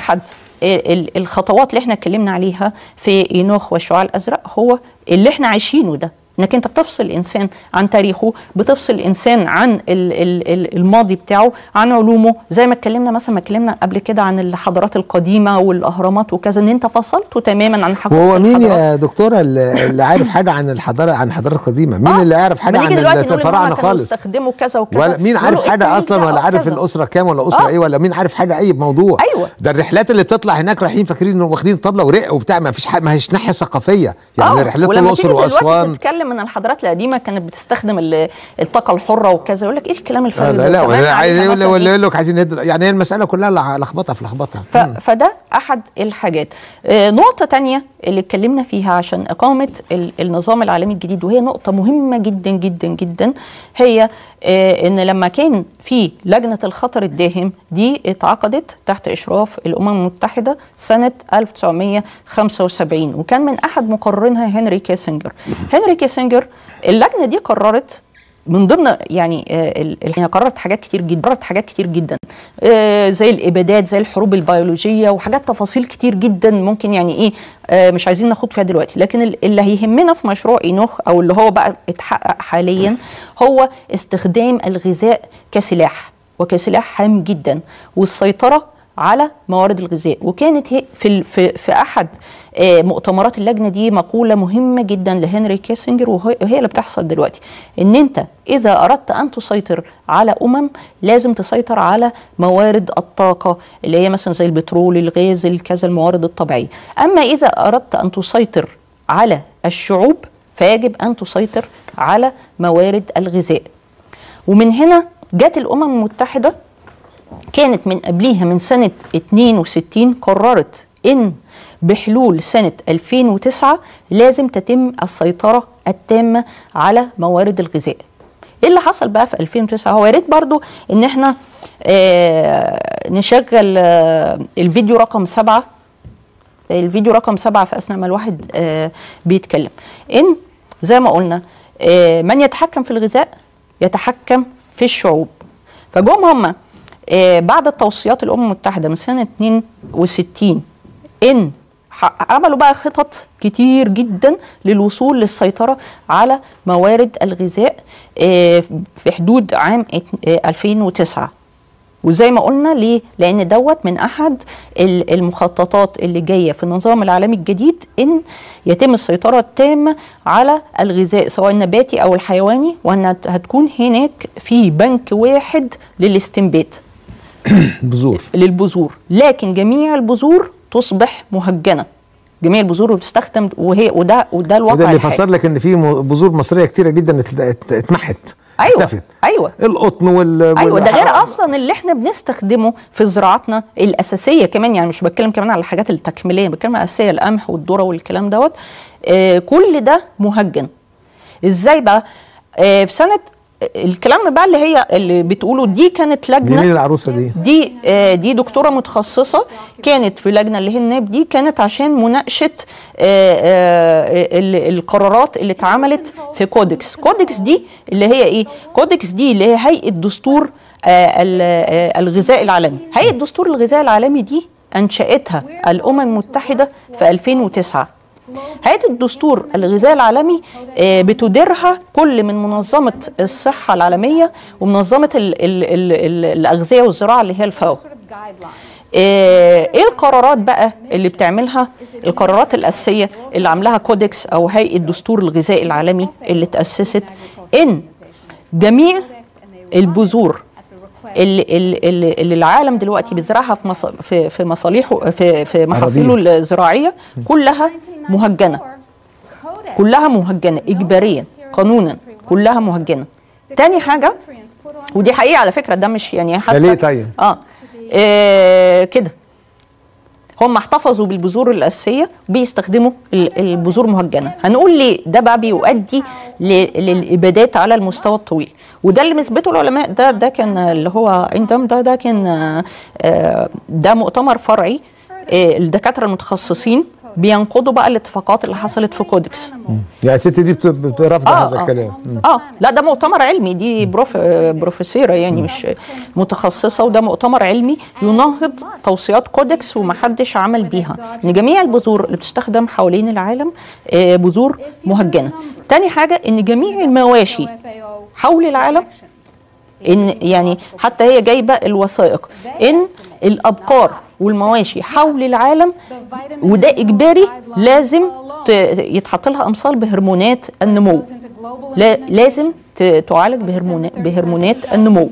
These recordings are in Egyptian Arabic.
احد ال- الخطوات اللي احنا اتكلمنا عليها في اينوخ والشعاع الازرق هو اللي احنا عايشينه ده انك انت بتفصل الانسان عن تاريخه بتفصل الانسان عن ال ال ال الماضي بتاعه عن علومه زي ما اتكلمنا مثلا ما اتكلمنا قبل كده عن الحضارات القديمه والاهرامات وكذا ان انت فصلته تماما عن حضارات وهو مين الحضارات. يا دكتوره اللي اللي عارف حاجه عن الحضاره عن الحضاره القديمه مين آه، اللي عارف حاجه ما نيجي عن دلوقتي نقول إن الفراعنه هما كانوا خالص استخدموا كذا وكذا ولا مين عارف نقول حاجه التاريخ اصلا ده ولا أو عارف كذا. الاسره كام ولا اسره آه. ايه ولا مين عارف حاجه اي موضوع أيوة. ده الرحلات اللي بتطلع هناك رايحين فاكرين انه واخدين طبله ورق وبتاع ما فيش حاجه ما هيش ناحيه ثقافيه يعني آه، رحلات ولما الاقصر تيجي دلوقتي واسوان تتكلم ان الحضارات القديمه كانت بتستخدم ال- الطاقه الحره وكذا يقول لك ايه الكلام لا الفارغ لا, ده لا كمان ولا عايز علينا يقول مثلاً ولا إيه؟ يقول لك عايزين ند- يعني هي المساله كلها لخ- لخبطه في لخبطه ف... فده احد الحاجات آه، نقطه تانية اللي اتكلمنا فيها عشان اقامه ال- النظام العالمي الجديد وهي نقطه مهمه جدا جدا جدا هي آه، ان لما كان في لجنه الخطر الداهم دي اتعقدت تحت اشراف الامم المتحده سنه 1975 وكان من احد مقررينها هنري كيسنجر هنري كيسنجر اللجنه دي قررت من ضمن يعني آه، ال- ال- هي قررت حاجات كتير جدا قررت حاجات كتير جدا آه، زي الابادات زي الحروب البيولوجيه وحاجات تفاصيل كتير جدا ممكن يعني ايه آه، مش عايزين ناخد فيها دلوقتي لكن ال- اللي هيهمنا في مشروع اينوخ او اللي هو بقى اتحقق حاليا هو استخدام الغذاء كسلاح وكسلاح هام جدا والسيطره على موارد الغذاء وكانت هي في ال- في, في احد آه، مؤتمرات اللجنه دي مقوله مهمه جدا لهنري كيسنجر وهي وهي اللي بتحصل دلوقتي ان انت اذا اردت ان تسيطر على امم لازم تسيطر على موارد الطاقه اللي هي مثلا زي البترول الغاز الكذا الموارد الطبيعيه اما اذا اردت ان تسيطر على الشعوب فيجب ان تسيطر على موارد الغذاء ومن هنا جت الامم المتحده كانت من قبليها من سنة 62 قررت إن بحلول سنة 2009 لازم تتم السيطرة التامة على موارد الغذاء ايه اللي حصل بقى في 2009 هو يا ريت برضو ان احنا آه نشغل آه الفيديو رقم سبعة الفيديو رقم سبعة في اثناء ما الواحد آه بيتكلم ان زي ما قلنا آه من يتحكم في الغذاء يتحكم في الشعوب فجم هم آه بعد التوصيات الامم المتحده من سنه 62 ان ح- عملوا بقى خطط كتير جدا للوصول للسيطره على موارد الغذاء آه في حدود عام ات- آه 2009 وزي ما قلنا ليه؟ لأن دوت من أحد ال- المخططات اللي جاية في النظام العالمي الجديد إن يتم السيطرة التامة على الغذاء سواء النباتي أو الحيواني وأن هتكون هناك في بنك واحد للاستنبات بذور للبذور لكن جميع البذور تصبح مهجنة جميع البذور بتستخدم وهي وده وده الواقع وده اللي الحالي. فسر لك ان في م- بذور مصريه كتيره جدا ات- ات- اتمحت ايوه اختفت ايوه القطن وال ايوه ده غير والح- اصلا اللي احنا بنستخدمه في زراعتنا الاساسيه كمان يعني مش بتكلم كمان على الحاجات التكميليه بتكلم على الاساسيه القمح والذره والكلام دوت آه كل ده مهجن ازاي بقى آه في سنه الكلام بقى اللي هي اللي بتقوله دي كانت دي لجنه مين العروسه دي؟ دي آه، دي دكتوره متخصصه كانت في لجنه اللي هي الناب دي كانت عشان مناقشه آه، آه، ال- القرارات اللي اتعملت في كودكس كودكس دي اللي هي ايه كودكس دي اللي هي هيئه دستور آه، ال- آه، الغذاء العالمي هيئه دستور الغذاء العالمي دي انشاتها الامم المتحده في 2009 هيئة الدستور الغذاء العالمي آه، بتديرها كل من منظمة الصحة العالمية ومنظمة ال ال ال ال الأغذية والزراعة اللي هي الفاو آه، ايه القرارات بقى اللي بتعملها القرارات الأساسية اللي عاملاها كودكس أو هيئة دستور الغذاء العالمي اللي تأسست إن جميع البذور اللي, اللي, اللي العالم دلوقتي بيزرعها في مص... في في مصالحه في في محاصيله الزراعيه كلها مهجنه كلها مهجنه اجباريا قانونا كلها مهجنه تاني حاجه ودي حقيقه على فكره ده مش يعني حتى ده ليه طيب؟ اه, آه كده هم احتفظوا بالبذور الاساسيه بيستخدموا ال- البذور مهجنه هنقول ليه ده بقى بيؤدي ل- للابادات على المستوى الطويل وده اللي مثبته العلماء ده ده كان اللي هو اندم ده ده كان آه، آه، ده مؤتمر فرعي آه، الدكاتره المتخصصين بينقضوا بقى الاتفاقات اللي حصلت في كودكس يعني الست دي بت- بت- رافضه هذا الكلام مم. اه لا ده مؤتمر علمي دي بروف بروفيسوره يعني مش متخصصه وده مؤتمر علمي يناهض توصيات كودكس ومحدش عمل بيها ان جميع البذور اللي بتستخدم حوالين العالم آه، بذور مهجنه تاني حاجه ان جميع المواشي حول العالم ان يعني حتى هي جايبه الوثائق ان الابقار والمواشي حول العالم وده اجباري لازم ت- يتحط لها امصال بهرمونات النمو لا لازم ت- تعالج بهرمونات بهرمونات النمو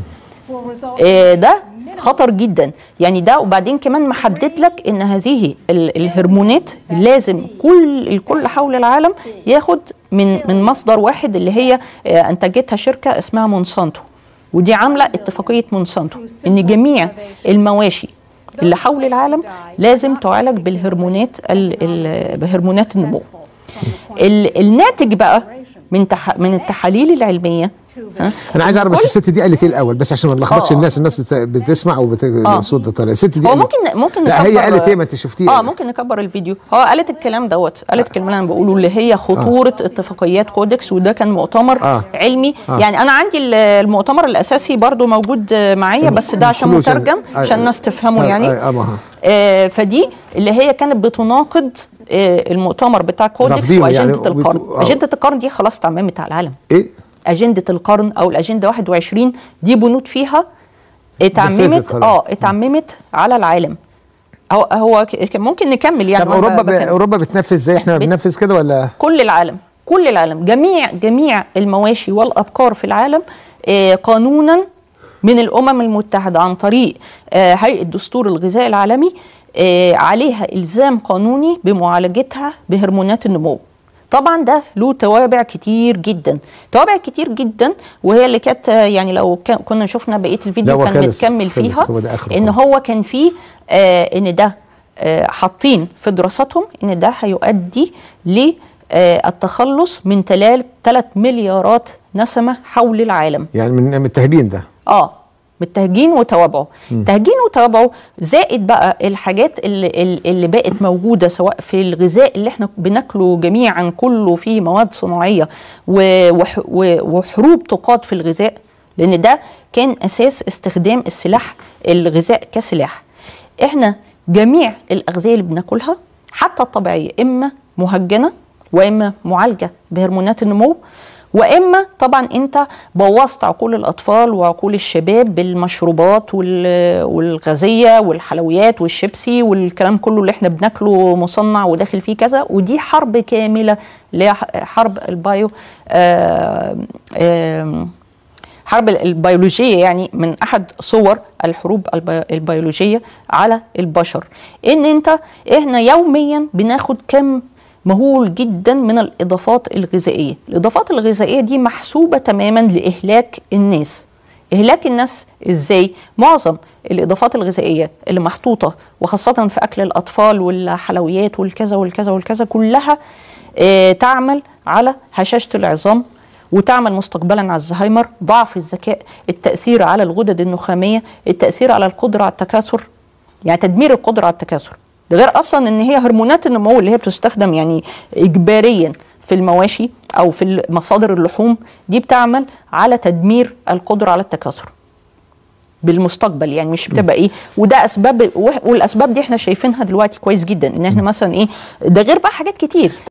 آه، ده خطر جدا يعني ده وبعدين كمان محدد لك ان هذه ال- الهرمونات لازم كل الكل حول العالم ياخد من من مصدر واحد اللي هي آه، انتجتها شركه اسمها مونسانتو ودي عامله اتفاقيه مونسانتو ان جميع المواشي اللي حول العالم لازم تعالج بالهرمونات ال- ال- بهرمونات النمو ال- الناتج بقى من تح من التحاليل العلميه ها انا عايز اعرف بس كل- الست دي قالت ايه الاول بس عشان ما نلخبطش آه. الناس الناس بت- بتسمع وبت... آه. الصوت ده طالع الست دي هو قالت- ممكن ممكن لا هي نكبر- قالت ايه ما انت شفتيه اه ممكن نكبر الفيديو هو قالت الكلام دوت قالت الكلام اللي انا بقوله اللي هي خطوره اتفاقيات كودكس وده كان مؤتمر آه. علمي آه. يعني انا عندي ال- المؤتمر الاساسي برضو موجود آه، معايا بس ده عشان كله مترجم آه، عشان الناس تفهمه آه، يعني آه، آه، ما ها. آه، فدي اللي هي كانت بتناقض آه، المؤتمر بتاع كودكس رافضينه واجنده يعني القرن وبت- آه. اجنده القرن دي خلاص اتعممت على العالم ايه اجنده القرن او الاجنده 21 دي بنود فيها نفذت اتعممت خلاص. اه اتعممت على العالم هو هو ك- كان ممكن نكمل يعني طب وأنا اوروبا ب... بكمل. اوروبا بتنفذ زي احنا بت- بننفذ كده ولا كل العالم كل العالم جميع جميع المواشي والابقار في العالم آه، قانونا من الامم المتحده عن طريق آه، هيئه دستور الغذاء العالمي آه، عليها الزام قانوني بمعالجتها بهرمونات النمو طبعا ده له توابع كتير جدا توابع كتير جدا وهي اللي كانت آه، يعني لو كان كنا شفنا بقيه لا، الفيديو هو كان خلص- متكمل خلص، فيها هو ده آخره ان خلاص. هو كان فيه آه ان ده آه حاطين في دراساتهم ان ده هيؤدي للتخلص من 3 مليارات نسمه حول العالم يعني من من التهجين ده اه بالتهجين وتوابعه تهجين وتوابعه زائد بقى الحاجات اللي, اللي بقت موجوده سواء في الغذاء اللي احنا بناكله جميعا كله فيه مواد صناعيه و- وح- و- وحروب تقاد في الغذاء لان ده كان اساس استخدام السلاح الغذاء كسلاح احنا جميع الاغذيه اللي بناكلها حتى الطبيعيه اما مهجنه واما معالجه بهرمونات النمو واما طبعا انت بوظت عقول الاطفال وعقول الشباب بالمشروبات وال- والغازيه والحلويات والشيبسي والكلام كله اللي احنا بناكله مصنع وداخل فيه كذا ودي حرب كامله اللي هي حرب البايو آم آم حرب البيولوجيه يعني من احد صور الحروب البي- البيولوجيه على البشر ان انت احنا يوميا بناخد كم مهول جدا من الاضافات الغذائيه الاضافات الغذائيه دي محسوبه تماما لاهلاك الناس اهلاك الناس ازاي معظم الاضافات الغذائيه اللي محطوطه وخاصه في اكل الاطفال والحلويات والكذا والكذا والكذا كلها آه تعمل على هشاشه العظام وتعمل مستقبلا على الزهايمر ضعف الذكاء التاثير على الغدد النخاميه التاثير على القدره على التكاثر يعني تدمير القدره على التكاثر ده غير اصلا ان هي هرمونات النمو اللي هي بتستخدم يعني اجباريا في المواشي او في مصادر اللحوم دي بتعمل على تدمير القدره على التكاثر بالمستقبل يعني مش بتبقى ايه وده اسباب والاسباب دي احنا شايفينها دلوقتي كويس جدا ان احنا مثلا ايه ده غير بقى حاجات كتير